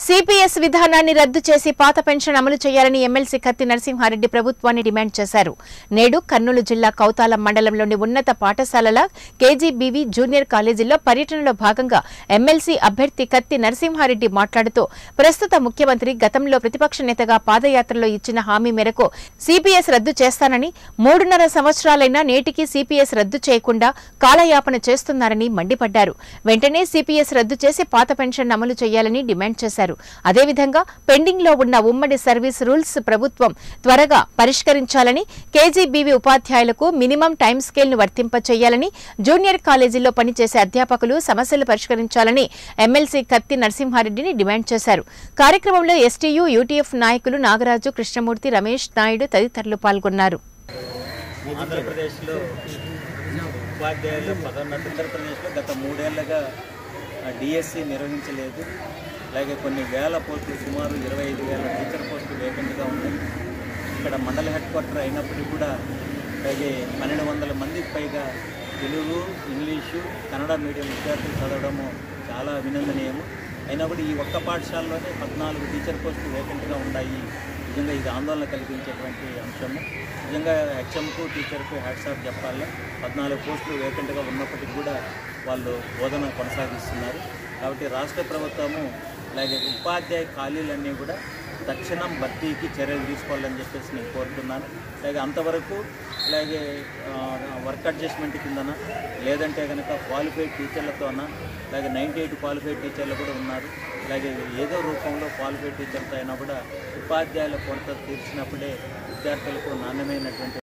CPS విధానాన్ని రద్దు చేసి పాత పెన్షన్ అమలు చేయాలని ఎమ్మెల్సీ కత్తి నరసింహారెడ్డి ప్రభుత్వాన్ని డిమాండ్ చేశారు నేడు కర్నూలు జిల్లా కౌతాలం మండలంలోని ఉన్నత పాఠశాలల కేజీబీవీ జూనియర్ కాలేజీల్లో పర్యటనలో భాగంగా ఎమ్మెల్సీ అభ్యర్థి కత్తి నరసింహారెడ్డి మాట్లాడుతూ ప్రస్తుత ముఖ్యమంత్రి గతంలో ప్రతిపక్ష నేతగా పాదయాత్రలో ఇచ్చిన హామీ మేరకు సిపిఎస్ రద్దు చేస్తానని మూడున్నర సంవత్సరాలైనా నేటికి సిపిఎస్ రద్దు చేయకుండా కాలయాపన చేస్తున్నారని మండిపడ్డారు వెంటనే సిపిఎస్ రద్దు చేసి పాత పెన్షన్ అమలు చేయాలని డిమాండ్ చేశారు అదేవిధంగా పెండింగ్ లో ఉన్న ఉమ్మడి సర్వీస్ రూల్స్ ప్రభుత్వం త్వరగా పరిష్కరించాలని కేజీబీవీ ఉపాధ్యాయులకు మినిమం టైం స్కేల్ ను వర్తింపచేయాలని జూనియర్ కాలేజీల్లో పనిచేసే అధ్యాపకులు సమస్యలు పరిష్కరించాలని ఎమ్మెల్సీ కత్తి నరసింహారెడ్డిని డిమాండ్ చేశారు కార్యక్రమంలో ఎస్టీయూ యూటీఎఫ్ నాయకులు నాగరాజు కృష్ణమూర్తి రమేష్ నాయుడు తదితరులు పాల్గొన్నారు ఆంధ్రప్రదేశ్లో ఉపాధ్యాయుల పదోన్నతి ఆంధ్రప్రదేశ్లో గత మూడేళ్లుగా డిఎస్సి నిర్వహించలేదు అలాగే కొన్ని వేల పోస్టులు సుమారు ఇరవై ఐదు వేల టీచర్ పోస్టులు వేకెంట్గా ఉన్నాయి ఇక్కడ మండల హెడ్ క్వార్టర్ అయినప్పటికీ కూడా అలాగే పన్నెండు వందల మందికి పైగా తెలుగు ఇంగ్లీషు కన్నడ మీడియం విద్యార్థులు చదవడము చాలా అభినందనీయము అయినా కూడా ఈ ఒక్క పాఠశాలలోనే పద్నాలుగు టీచర్ పోస్టులు వేకెంట్గా ఉన్నాయి నిజంగా ఇది ఆందోళన కలిగించేటువంటి అంశము నిజంగా హెచ్ఎంకు టీచర్కు హ్యాట్సాప్ చెప్పాలి పద్నాలుగు పోస్టులు వేకెంట్గా ఉన్నప్పటికీ కూడా వాళ్ళు బోధన కొనసాగిస్తున్నారు కాబట్టి రాష్ట్ర ప్రభుత్వము అలాగే ఉపాధ్యాయ ఖాళీలన్నీ కూడా తక్షణం భర్తీకి చర్యలు తీసుకోవాలని చెప్పేసి నేను కోరుతున్నాను అలాగే అంతవరకు అలాగే ఆ, వర్క్ అడ్జస్ట్మెంట్ కిందన లేదంటే కనుక క్వాలిఫైడ్ టీచర్లతోన అలాగే నైంటీ ఎయిట్ క్వాలిఫైడ్ టీచర్లు కూడా ఉన్నారు అలాగే ఏదో రూపంలో క్వాలిఫైడ్ టీచర్తో అయినా కూడా ఉపాధ్యాయుల కొరత తీర్చినప్పుడే విద్యార్థులకు నాణ్యమైనటువంటి